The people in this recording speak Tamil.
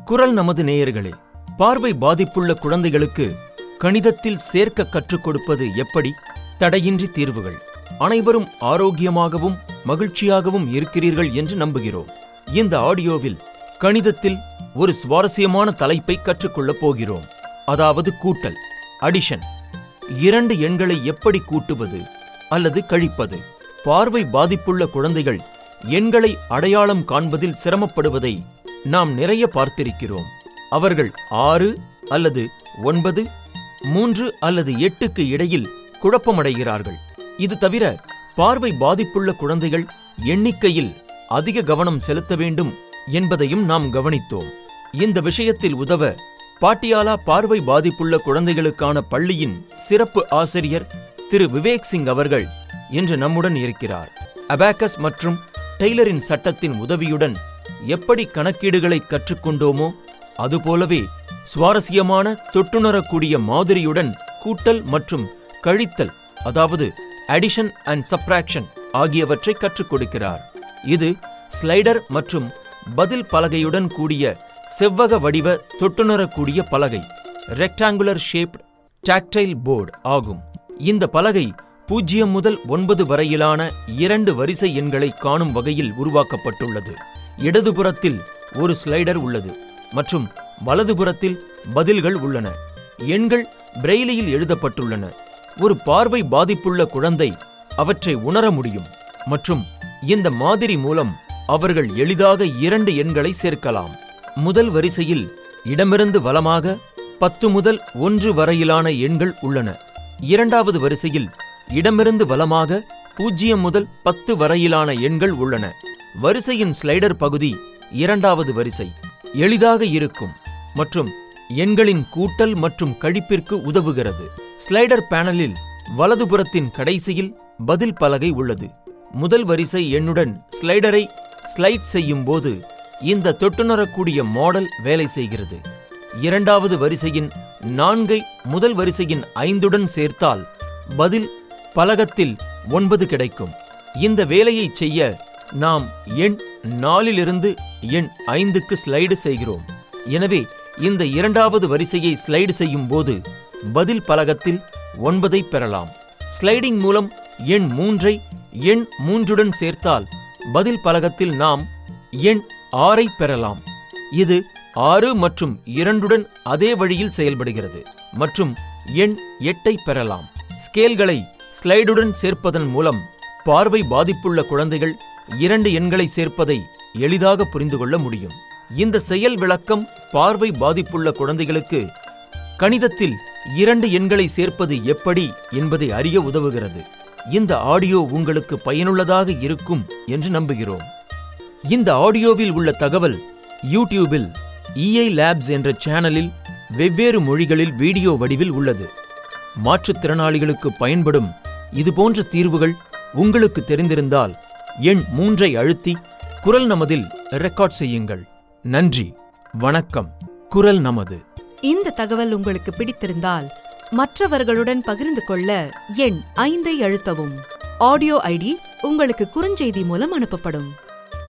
குரல் நமது நேயர்களே பார்வை பாதிப்புள்ள குழந்தைகளுக்கு கணிதத்தில் சேர்க்க கற்றுக் கொடுப்பது எப்படி தடையின்றி தீர்வுகள் அனைவரும் ஆரோக்கியமாகவும் மகிழ்ச்சியாகவும் இருக்கிறீர்கள் என்று நம்புகிறோம் இந்த ஆடியோவில் கணிதத்தில் ஒரு சுவாரஸ்யமான தலைப்பை கற்றுக்கொள்ளப் போகிறோம் அதாவது கூட்டல் அடிஷன் இரண்டு எண்களை எப்படி கூட்டுவது அல்லது கழிப்பது பார்வை பாதிப்புள்ள குழந்தைகள் எண்களை அடையாளம் காண்பதில் சிரமப்படுவதை நாம் நிறைய பார்த்திருக்கிறோம் அவர்கள் ஆறு அல்லது ஒன்பது மூன்று அல்லது எட்டுக்கு இடையில் குழப்பமடைகிறார்கள் இது தவிர பார்வை பாதிப்புள்ள குழந்தைகள் எண்ணிக்கையில் அதிக கவனம் செலுத்த வேண்டும் என்பதையும் நாம் கவனித்தோம் இந்த விஷயத்தில் உதவ பாட்டியாலா பார்வை பாதிப்புள்ள குழந்தைகளுக்கான பள்ளியின் சிறப்பு ஆசிரியர் திரு விவேக் சிங் அவர்கள் இன்று நம்முடன் இருக்கிறார் அபாக்கஸ் மற்றும் டெய்லரின் சட்டத்தின் உதவியுடன் எப்படி கணக்கீடுகளை கற்றுக்கொண்டோமோ அதுபோலவே சுவாரஸ்யமான தொட்டுணரக்கூடிய மாதிரியுடன் கூட்டல் மற்றும் கழித்தல் அதாவது அடிஷன் அண்ட் சப்ராக்ஷன் ஆகியவற்றை கற்றுக் கொடுக்கிறார் இது ஸ்லைடர் மற்றும் பதில் பலகையுடன் கூடிய செவ்வக வடிவ தொட்டுணரக்கூடிய பலகை ரெக்டாங்குலர் ஷேப்ட் டாக்டைல் போர்டு ஆகும் இந்த பலகை பூஜ்ஜியம் முதல் ஒன்பது வரையிலான இரண்டு வரிசை எண்களை காணும் வகையில் உருவாக்கப்பட்டுள்ளது இடதுபுறத்தில் ஒரு ஸ்லைடர் உள்ளது மற்றும் வலதுபுறத்தில் பதில்கள் உள்ளன எண்கள் பிரெய்லியில் எழுதப்பட்டுள்ளன ஒரு பார்வை பாதிப்புள்ள குழந்தை அவற்றை உணர முடியும் மற்றும் இந்த மாதிரி மூலம் அவர்கள் எளிதாக இரண்டு எண்களை சேர்க்கலாம் முதல் வரிசையில் இடமிருந்து வலமாக பத்து முதல் ஒன்று வரையிலான எண்கள் உள்ளன இரண்டாவது வரிசையில் இடமிருந்து வலமாக பூஜ்ஜியம் முதல் பத்து வரையிலான எண்கள் உள்ளன வரிசையின் ஸ்லைடர் பகுதி இரண்டாவது வரிசை எளிதாக இருக்கும் மற்றும் எண்களின் கூட்டல் மற்றும் கழிப்பிற்கு உதவுகிறது ஸ்லைடர் பேனலில் வலதுபுறத்தின் கடைசியில் பதில் பலகை உள்ளது முதல் வரிசை எண்ணுடன் ஸ்லைடரை ஸ்லைட் செய்யும் போது இந்த தொட்டுணரக்கூடிய மாடல் வேலை செய்கிறது இரண்டாவது வரிசையின் நான்கை முதல் வரிசையின் ஐந்துடன் சேர்த்தால் பதில் பலகத்தில் ஒன்பது கிடைக்கும் இந்த வேலையை செய்ய நாம் எண் நாலிலிருந்து எண் ஐந்துக்கு ஸ்லைடு செய்கிறோம் எனவே இந்த இரண்டாவது வரிசையை ஸ்லைடு செய்யும் போது பதில் பலகத்தில் ஒன்பதை பெறலாம் ஸ்லைடிங் மூலம் எண் மூன்றை எண் மூன்றுடன் சேர்த்தால் பதில் பலகத்தில் நாம் எண் ஆறை பெறலாம் இது ஆறு மற்றும் இரண்டுடன் அதே வழியில் செயல்படுகிறது மற்றும் எண் எட்டை பெறலாம் ஸ்கேல்களை ஸ்லைடுடன் சேர்ப்பதன் மூலம் பார்வை பாதிப்புள்ள குழந்தைகள் இரண்டு எண்களை சேர்ப்பதை எளிதாக புரிந்து கொள்ள முடியும் இந்த செயல் விளக்கம் பார்வை பாதிப்புள்ள குழந்தைகளுக்கு கணிதத்தில் இரண்டு எண்களை சேர்ப்பது எப்படி என்பதை அறிய உதவுகிறது இந்த ஆடியோ உங்களுக்கு பயனுள்ளதாக இருக்கும் என்று நம்புகிறோம் இந்த ஆடியோவில் உள்ள தகவல் யூடியூபில் இஐ லேப்ஸ் என்ற சேனலில் வெவ்வேறு மொழிகளில் வீடியோ வடிவில் உள்ளது மாற்றுத்திறனாளிகளுக்கு பயன்படும் இதுபோன்ற தீர்வுகள் உங்களுக்கு தெரிந்திருந்தால் எண் மூன்றை அழுத்தி குரல் நமதில் ரெக்கார்ட் செய்யுங்கள் நன்றி வணக்கம் குரல் நமது இந்த தகவல் உங்களுக்கு பிடித்திருந்தால் மற்றவர்களுடன் பகிர்ந்து கொள்ள எண் ஐந்தை அழுத்தவும் ஆடியோ ஐடி உங்களுக்கு குறுஞ்செய்தி மூலம் அனுப்பப்படும்